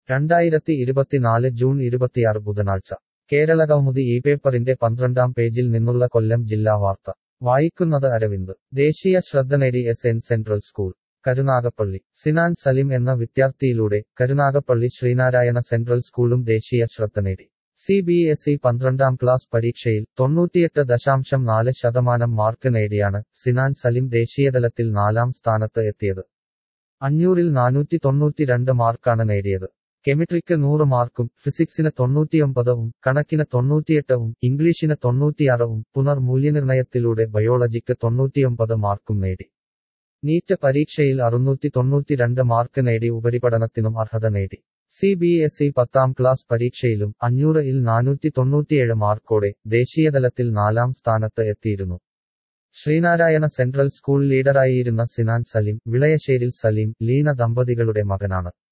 രണ്ടായിരത്തി ഇരുപത്തിനാല് ജൂൺ ഇരുപത്തിയാറ് ബുധനാഴ്ച കേരളകൗമുദി ഈ പേപ്പറിന്റെ പന്ത്രണ്ടാം പേജിൽ നിന്നുള്ള കൊല്ലം ജില്ലാ വാർത്ത വായിക്കുന്നത് അരവിന്ദ് ദേശീയ ശ്രദ്ധ നേടി S N central school Karunagappally Sinan Salim എന്ന വിദ്യാർത്ഥിയിലൂടെ കരുനാഗപ്പള്ളി ശ്രീനാരായണ സെൻട്രൽ സ്കൂളും ദേശീയ ശ്രദ്ധ നേടി സി ബി എസ് ഇ പന്ത്രണ്ടാം ക്ലാസ് പരീക്ഷയിൽ തൊണ്ണൂറ്റിയെട്ട് ദശാംശം നാല് ശതമാനം മാർക്ക് നേടിയാണ് സിനാൻ സലിം ദേശീയതലത്തിൽ നാലാം സ്ഥാനത്ത് എത്തിയത് അഞ്ഞൂറിൽ നാനൂറ്റി തൊണ്ണൂറ്റിരണ്ട് മാർക്കാണ് നേടിയത് കെമിട്രിക്ക് നൂറ് മാർക്കും ഫിസിക്സിന് തൊണ്ണൂറ്റിയൊമ്പതും കണക്കിന് തൊണ്ണൂറ്റിയെട്ടും ഇംഗ്ലീഷിന് തൊണ്ണൂറ്റിയാറും പുനർമൂല്യനിർണയത്തിലൂടെ ബയോളജിക്ക് തൊണ്ണൂറ്റിയൊമ്പത് മാർക്കും നേടി നീറ്റ് പരീക്ഷയിൽ അറുന്നൂറ്റി തൊണ്ണൂറ്റിരണ്ട് മാർക്ക് നേടി ഉപരിപഠനത്തിനും അർഹത നേടി സി ബി എസ് ഇ പത്താം ക്ലാസ് പരീക്ഷയിലും അഞ്ഞൂറ് ഇൽ നാനൂറ്റി തൊണ്ണൂറ്റിയേഴ് മാർക്കോടെ ദേശീയതലത്തിൽ നാലാം സ്ഥാനത്ത് എത്തിയിരുന്നു ശ്രീനാരായണ സെൻട്രൽ സ്കൂൾ ലീഡറായിരുന്ന സിനാൻ സലീം വിളയശ്ശേരിൽ സലീം ലീന ദമ്പതികളുടെ മകനാണ്